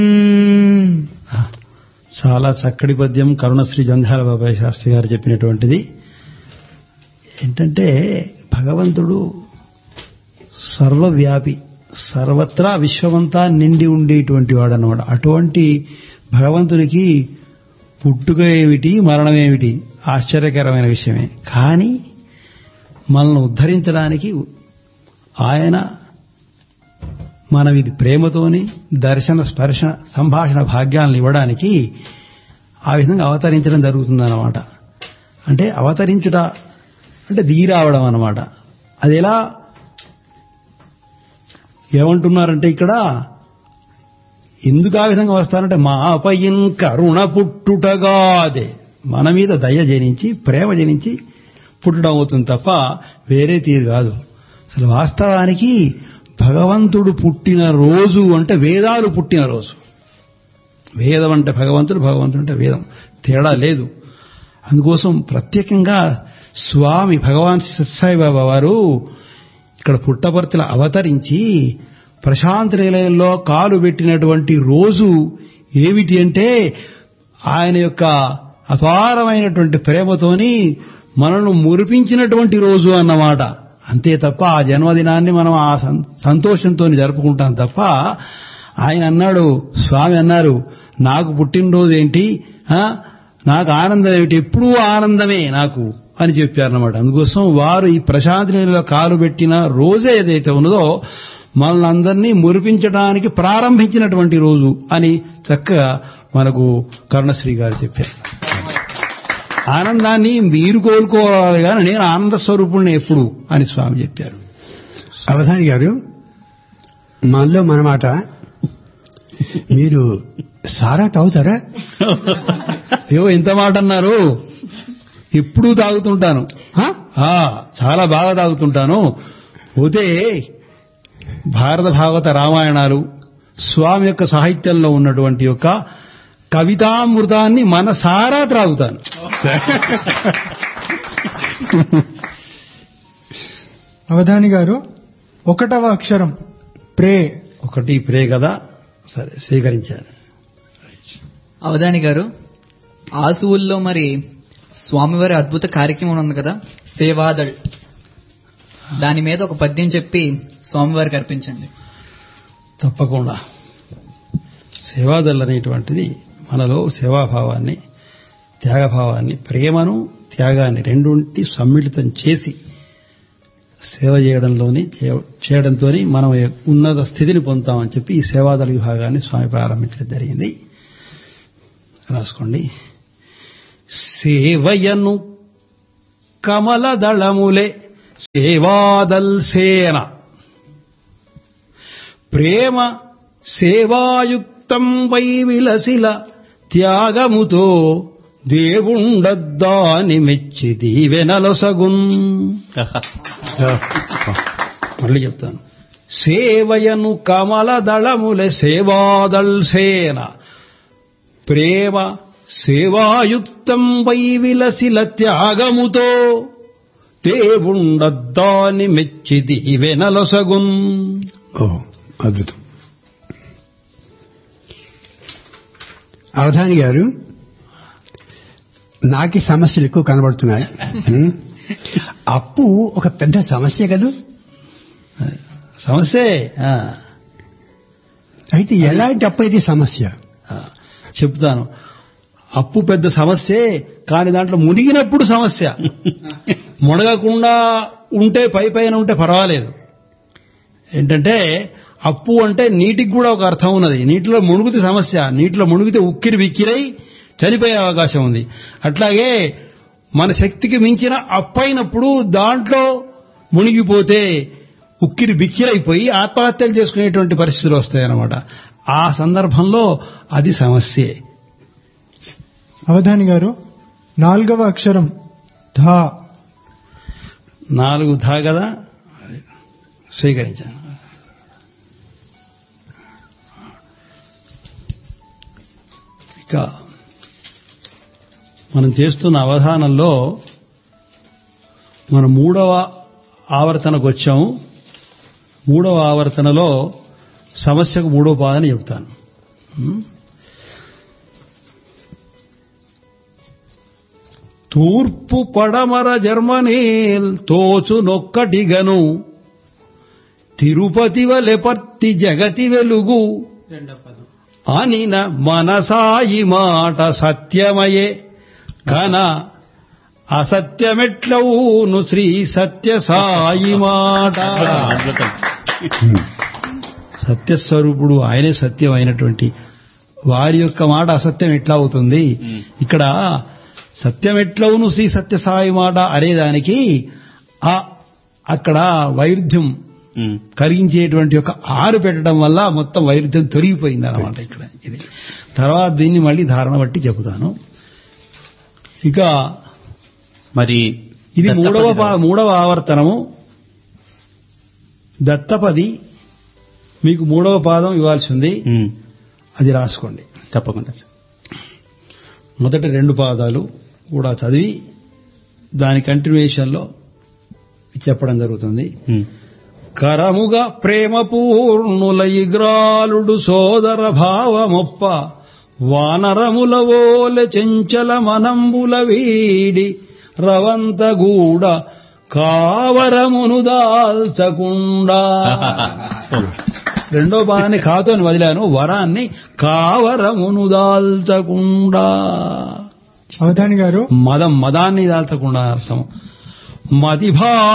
చాలా చక్కటి పద్యం కరుణశ్రీ జంధ్యాల బాబాయ్ శాస్త్రి గారు చెప్పినటువంటిది ఏంటంటే భగవంతుడు సర్వవ్యాపి సర్వత్రా విశ్వమంతా నిండి ఉండేటువంటి వాడు అన్నమాట అటువంటి భగవంతుడికి పుట్టుక ఏమిటి మరణం ఏమిటి ఆశ్చర్యకరమైన విషయమే కానీ మనల్ని ఉద్ధరించడానికి ఆయన మనం ఇది ప్రేమతోని దర్శన స్పర్శ సంభాషణ భాగ్యాలను ఇవ్వడానికి ఆ విధంగా అవతరించడం జరుగుతుందన్నమాట అంటే అవతరించుట అంటే దిగిరావడం అన్నమాట అది ఎలా ఏమంటున్నారంటే ఇక్కడ ఎందుకు ఆ విధంగా వస్తారంటే మాపయిన్ కరుణ పుట్టుటగాదే మన మీద దయ జనించి ప్రేమ జనించి పుట్టడం అవుతుంది తప్ప వేరే తీరు కాదు అసలు వాస్తవానికి భగవంతుడు పుట్టిన రోజు అంటే వేదాలు పుట్టిన రోజు వేదం అంటే భగవంతుడు భగవంతుడు అంటే వేదం తేడా లేదు అందుకోసం ప్రత్యేకంగా స్వామి భగవాన్ సత్సాయి బాబా వారు ఇక్కడ పుట్టపర్తిలో అవతరించి ప్రశాంత నిలయంలో కాలు పెట్టినటువంటి రోజు ఏమిటి అంటే ఆయన యొక్క అపారమైనటువంటి ప్రేమతోని మనను మురిపించినటువంటి రోజు అన్నమాట అంతే తప్ప ఆ జన్మదినాన్ని మనం ఆ సంతోషంతో జరుపుకుంటాం తప్ప ఆయన అన్నాడు స్వామి అన్నారు నాకు పుట్టినరోజు ఏంటి నాకు ఆనందం ఏమిటి ఎప్పుడూ ఆనందమే నాకు అని చెప్పారన్నమాట అందుకోసం వారు ఈ ప్రశాంతి నీళ్ళలో కాలు పెట్టిన రోజే ఏదైతే ఉన్నదో మనల్ని అందరినీ మురిపించడానికి ప్రారంభించినటువంటి రోజు అని చక్కగా మనకు కరుణశ్రీ గారు చెప్పారు ఆనందాన్ని మీరు కోలుకోవాలి కానీ నేను ఆనంద స్వరూపుణ్ణి ఎప్పుడు అని స్వామి చెప్పారు అవధాని గారు మనలో మనమాట మీరు సారా తాగుతారా అయ్యో ఎంత మాట అన్నారు ఎప్పుడూ తాగుతుంటాను చాలా బాగా తాగుతుంటాను పోతే భారత భాగవత రామాయణాలు స్వామి యొక్క సాహిత్యంలో ఉన్నటువంటి యొక్క కవితామృతాన్ని మనసారా త్రాగుతాను అవధాని గారు ఒకటవ అక్షరం ప్రే ఒకటి ప్రే కదా సరే స్వీకరించాను అవధాని గారు ఆసువుల్లో మరి స్వామివారి అద్భుత కార్యక్రమం ఉంది కదా సేవాదళ్ దాని మీద ఒక పద్యం చెప్పి స్వామివారికి అర్పించండి తప్పకుండా సేవాదల్ అనేటువంటిది మనలో సేవాభావాన్ని త్యాగభావాన్ని ప్రేమను త్యాగాన్ని రెండుంటి సమ్మిళితం చేసి సేవ చేయడంలోని చేయడంతో మనం ఉన్నత స్థితిని పొందుతామని చెప్పి ఈ సేవాదళ విభాగాన్ని స్వామి ప్రారంభించడం జరిగింది రాసుకోండి సేవయను కమలదళములే సేవాదల్ సేన ప్రేమ సేవాయుక్తం వై విలసిల త్యాగముతో దేవుండద్దాని మెచ్చి దీవెనలొసగున్ మళ్ళీ చెప్తాను సేవయను కమలదళముల సేవాదల్ సేన ప్రేమ సేవాయుక్తం వై విలసిల త్యాగముతో దేవుండద్దాని మెచ్చి దీవెనలొసగున్ ఓ అద్భుతం అవధాని గారు నాకి సమస్యలు ఎక్కువ కనబడుతున్నాయి అప్పు ఒక పెద్ద సమస్య కదూ సమస్యే అయితే ఎలాంటి అప్పు అయితే సమస్య చెప్తాను అప్పు పెద్ద సమస్యే కానీ దాంట్లో మునిగినప్పుడు సమస్య మునగకుండా ఉంటే పై పైన ఉంటే పర్వాలేదు ఏంటంటే అప్పు అంటే నీటికి కూడా ఒక అర్థం ఉన్నది నీటిలో మునుగుతే సమస్య నీటిలో మునిగితే ఉక్కిరి బిక్కిరై చనిపోయే అవకాశం ఉంది అట్లాగే మన శక్తికి మించిన అప్పైనప్పుడు దాంట్లో మునిగిపోతే ఉక్కిరి బిక్కిరైపోయి ఆత్మహత్యలు చేసుకునేటువంటి పరిస్థితులు వస్తాయన్నమాట ఆ సందర్భంలో అది సమస్యే అవధాని గారు నాలుగవ అక్షరం ధా నాలుగు ధా కదా స్వీకరించాను ఇక మనం చేస్తున్న అవధానంలో మన మూడవ ఆవర్తనకు వచ్చాము మూడవ ఆవర్తనలో సమస్యకు మూడో పాదని చెప్తాను ఉం? తూర్పు పడమర జర్మనీల్ తోచునొక్కటిగను తిరుపతి వలెపర్తి జగతి వెలుగు అనిన మనసాయి మాట సత్యమయే కన అసత్యమెట్లవును శ్రీ సత్య సాయి మాట సత్యస్వరూపుడు ఆయనే సత్యం అయినటువంటి వారి యొక్క మాట అసత్యం ఎట్లా అవుతుంది ఇక్కడ సత్యం ఎట్లవును శ్రీ సత్య సాయి మాట అనేదానికి ఆ అక్కడ వైరుధ్యం ఉమ్. కలిగించేటువంటి ఒక ఆరు పెట్టడం వల్ల మొత్తం వైరుధ్యం తొలగిపోయింది అనమాట ఇక్కడ ఇది తర్వాత దీన్ని మళ్ళీ ధారణ బట్టి చెబుతాను ఇక మరి ఇది మూడవ దత్తపదిలో- పా- మూడవ ఆవర్తనము దత్తపది మీకు మూడవ పాదం ఇవ్వాల్సి ఉంది ఉమ్. అది రాసుకోండి తప్పకుండా సార్ మొదటి రెండు పాదాలు కూడా చదివి దాని కంటిన్యూషన్లో చెప్పడం జరుగుతుంది ఉమ్. కరముగా ప్రేమ పూర్ణుల ఇగ్రాలుడు సోదర భావమొప్ప వానరముల ఓలె చెంచల మనంబుల వీడి రవంతగూడ కావరమును దాల్చకుండా రెండో భాగాన్ని కాతోని వదిలాను వరాన్ని కావరమును దాల్చకుండా అవధాని గారు మదం మదాన్ని దాల్చకుండా అర్థం మదిభా